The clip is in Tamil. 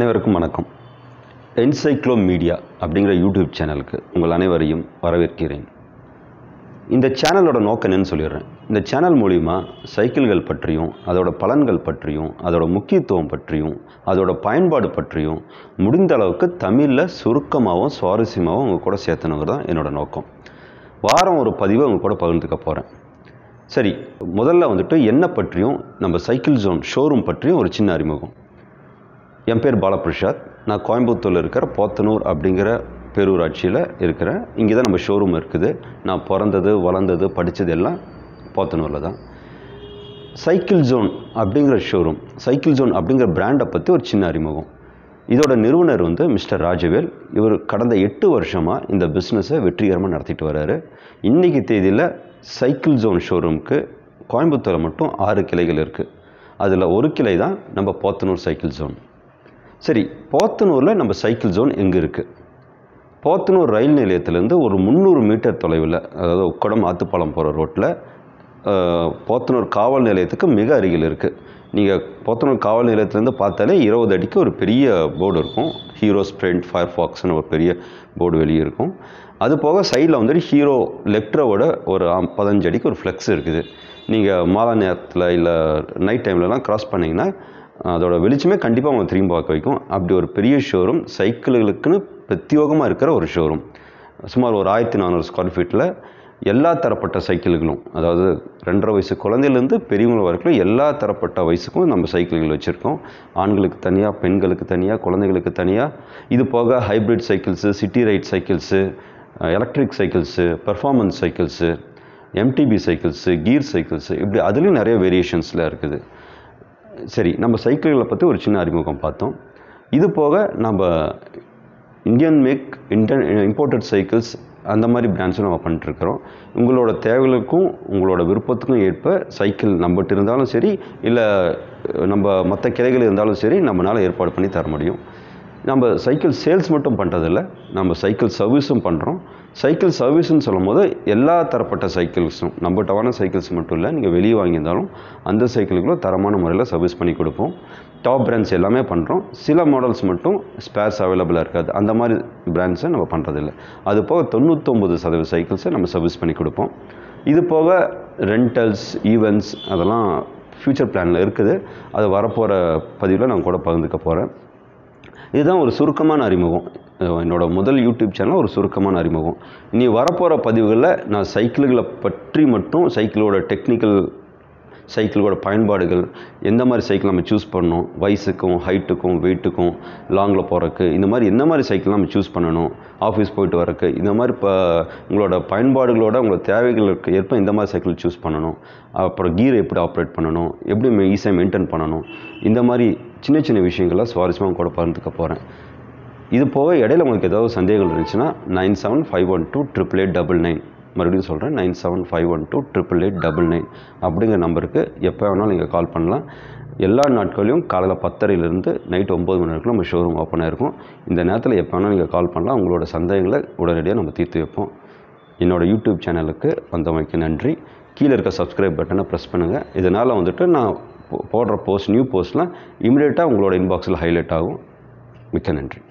அனைவருக்கும் வணக்கம் என்சைக்ளோ மீடியா அப்படிங்கிற யூடியூப் சேனலுக்கு உங்கள் அனைவரையும் வரவேற்கிறேன் இந்த சேனலோட நோக்கம் என்னன்னு சொல்லிடுறேன் இந்த சேனல் மூலிமா சைக்கிள்கள் பற்றியும் அதோட பலன்கள் பற்றியும் அதோட முக்கியத்துவம் பற்றியும் அதோட பயன்பாடு பற்றியும் முடிந்த அளவுக்கு தமிழில் சுருக்கமாகவும் சுவாரஸ்யமாகவும் உங்கள் கூட சேர்த்தணுங்கிறது தான் என்னோட நோக்கம் வாரம் ஒரு பதிவை உங்கள் கூட பகிர்ந்துக்க போகிறேன் சரி முதல்ல வந்துட்டு என்ன பற்றியும் நம்ம சைக்கிள் ஜோன் ஷோரூம் பற்றியும் ஒரு சின்ன அறிமுகம் என் பேர் பாலபிரசாத் நான் கோயம்புத்தூரில் இருக்கிற போத்தனூர் அப்படிங்கிற பேரூராட்சியில் இருக்கிறேன் இங்கே தான் நம்ம ஷோரூம் இருக்குது நான் பிறந்தது வளர்ந்தது படித்தது எல்லாம் போத்தனூரில் தான் சைக்கிள் ஜோன் அப்படிங்கிற ஷோரூம் சைக்கிள் ஜோன் அப்படிங்கிற பிராண்டை பற்றி ஒரு சின்ன அறிமுகம் இதோட நிறுவனர் வந்து மிஸ்டர் ராஜவேல் இவர் கடந்த எட்டு வருஷமாக இந்த பிஸ்னஸை வெற்றிகரமாக நடத்திட்டு வர்றாரு இன்றைக்கி தேதியில் சைக்கிள் ஜோன் ஷோரூமுக்கு கோயம்புத்தூரில் மட்டும் ஆறு கிளைகள் இருக்குது அதில் ஒரு கிளை தான் நம்ம போத்தனூர் சைக்கிள் ஜோன் சரி போத்தனூரில் நம்ம சைக்கிள் ஜோன் எங்கே இருக்குது போத்தனூர் ரயில் நிலையத்திலேருந்து ஒரு முந்நூறு மீட்டர் தொலைவில் அதாவது உக்கடம் ஆத்துப்பாலம் போகிற ரோட்டில் போத்தனூர் காவல் நிலையத்துக்கு மிக அருகில் இருக்குது நீங்கள் போத்தனூர் காவல் நிலையத்திலேருந்து பார்த்தாலே இருபது அடிக்கு ஒரு பெரிய போர்டு இருக்கும் ஹீரோ ஸ்ப்ரிண்ட் ஃபயர் ஃபாக்ஸ்னு ஒரு பெரிய போர்டு வெளியே இருக்கும் அது போக சைடில் வந்துட்டு ஹீரோ லெக்ட்ரோவோட ஒரு ஆம்- பதினஞ்சு அடிக்கு ஒரு ஃப்ளெக்ஸ் இருக்குது நீங்கள் மாலை நேரத்தில் இல்லை நைட் டைம்லலாம் கிராஸ் பண்ணிங்கன்னா அதோட வெளிச்சமே கண்டிப்பாக அவங்க திரும்பி பார்க்க வைக்கும் அப்படி ஒரு பெரிய ஷோரூம் சைக்கிள்களுக்குன்னு பிரத்யோகமாக இருக்கிற ஒரு ஷோரூம் சுமார் ஒரு ஆயிரத்தி நானூறு ஸ்கொயர் ஃபீட்டில் எல்லா தரப்பட்ட சைக்கிள்களும் அதாவது ரெண்டரை வயசு குழந்தையிலேருந்து பெரியவங்க வரைக்கும் எல்லா தரப்பட்ட வயசுக்கும் நம்ம சைக்கிள்கள் வச்சுருக்கோம் ஆண்களுக்கு தனியாக பெண்களுக்கு தனியாக குழந்தைகளுக்கு தனியாக இது போக hybrid cycles city ride cycles electric cycles performance cycles MTB cycles gear cycles இப்படி அதுலேயும் நிறைய வேரியேஷன்ஸில் இருக்குது சரி நம்ம சைக்கிள்களை பற்றி ஒரு சின்ன அறிமுகம் பார்த்தோம் இது போக நம்ம Indian make inter imported cycles அந்த மாதிரி பிராண்ட்ஸும் நம்ம பண்ணிட்டுருக்குறோம் உங்களோட தேவைகளுக்கும் உங்களோட விருப்பத்துக்கும் ஏற்ப சைக்கிள் நம்மகிட்ட இருந்தாலும் சரி இல்லை நம்ம மற்ற கிளைகள் இருந்தாலும் சரி நம்மளால் ஏற்பாடு பண்ணி தர முடியும் நம்ம சைக்கிள் சேல்ஸ் மட்டும் பண்ணுறதில்ல நம்ம சைக்கிள் சர்வீஸும் பண்ணுறோம் சைக்கிள் சர்வீஸ்னு சொல்லும் போது எல்லா தரப்பட்ட சைக்கிள்ஸும் நம்மகிட்டவான சைக்கிள்ஸ் மட்டும் இல்லை நீங்கள் வெளியே வாங்கியிருந்தாலும் அந்த சைக்கிளுக்கும் தரமான முறையில் சர்வீஸ் பண்ணி கொடுப்போம் டாப் பிராண்ட்ஸ் எல்லாமே பண்ணுறோம் சில மாடல்ஸ் மட்டும் ஸ்பேர்ஸ் அவைலபிளாக இருக்காது அந்த மாதிரி பிராண்ட்ஸை நம்ம பண்ணுறதில்ல அது போக தொண்ணூத்தொம்பது சதவீத சைக்கிள்ஸை நம்ம சர்வீஸ் பண்ணி கொடுப்போம் இது போக ரெண்டல்ஸ் ஈவெண்ட்ஸ் அதெல்லாம் ஃப்யூச்சர் பிளானில் இருக்குது அது வரப்போகிற பதிவில் நான் கூட பகிர்ந்துக்க போகிறேன் இதுதான் ஒரு சுருக்கமான அறிமுகம் அஹ் என்னோட முதல் யூடியூப் சேனல் ஒரு சுருக்கமான அறிமுகம் இனி வரப்போகிற பதிவுகளில் நான் சைக்கிள்களை பற்றி மட்டும் சைக்கிளோட டெக்னிக்கல் சைக்கிளோட பயன்பாடுகள் எந்த மாதிரி சைக்கிள் நம்ம சூஸ் பண்ணணும் வயசுக்கும் ஹைட்டுக்கும் வெயிட்டுக்கும் லாங்கில் போகிறக்கு இந்த மாதிரி எந்த மாதிரி சைக்கிள் நம்ம சூஸ் பண்ணணும் ஆஃபீஸ் போயிட்டு வரக்கு இந்த மாதிரி இப்போ உங்களோட பயன்பாடுகளோட உங்களோட தேவைகளுக்கு ஏற்ப இந்த மாதிரி சைக்கிள் சூஸ் பண்ணணும் அப்புறம் கீர் எப்படி ஆப்ரேட் பண்ணணும் எப்படி ஈஸியாக மெயின்டைன் பண்ணணும் இந்த மாதிரி சின்ன சின்ன விஷயங்கள்லாம் சுவாரஸ்யமாக கூட பகிர்ந்துக்க போகிறேன் இது போக இடையில உங்களுக்கு ஏதாவது சந்தேகங்கள் இருந்துச்சுன்னா nine seven five one two triple eight double nine மறுபடியும் சொல்கிறேன் nine seven five one two triple eight double nine அப்படிங்கிற நம்பருக்கு எப்போ வேணாலும் நீங்கள் கால் பண்ணலாம் எல்லா நாட்களையும் காலையில் பத்தரையிலேருந்து நைட் ஒம்பது மணி வரைக்கும் நம்ம ஷோரூம் ஓப்பனாக இருக்கும் இந்த நேரத்தில் எப்போ வேணாலும் நீங்கள் கால் பண்ணலாம் உங்களோட சந்தேகங்களை உடனடியாக நம்ம தீர்த்து வைப்போம் என்னோட யூடியூப் சேனலுக்கு வந்தமைக்கு நன்றி கீழே இருக்க சப்ஸ்கிரைப் பட்டனை ப்ரெஸ் பண்ணுங்கள் இதனால் வந்துட்டு நான் போ- போடுற போஸ்ட் நியூ போஸ்ட்லாம் இமிடியேட்டாக உங்களோட இன்பாக்ஸில் ஹைலைட் ஆகும் மிக்க நன்றி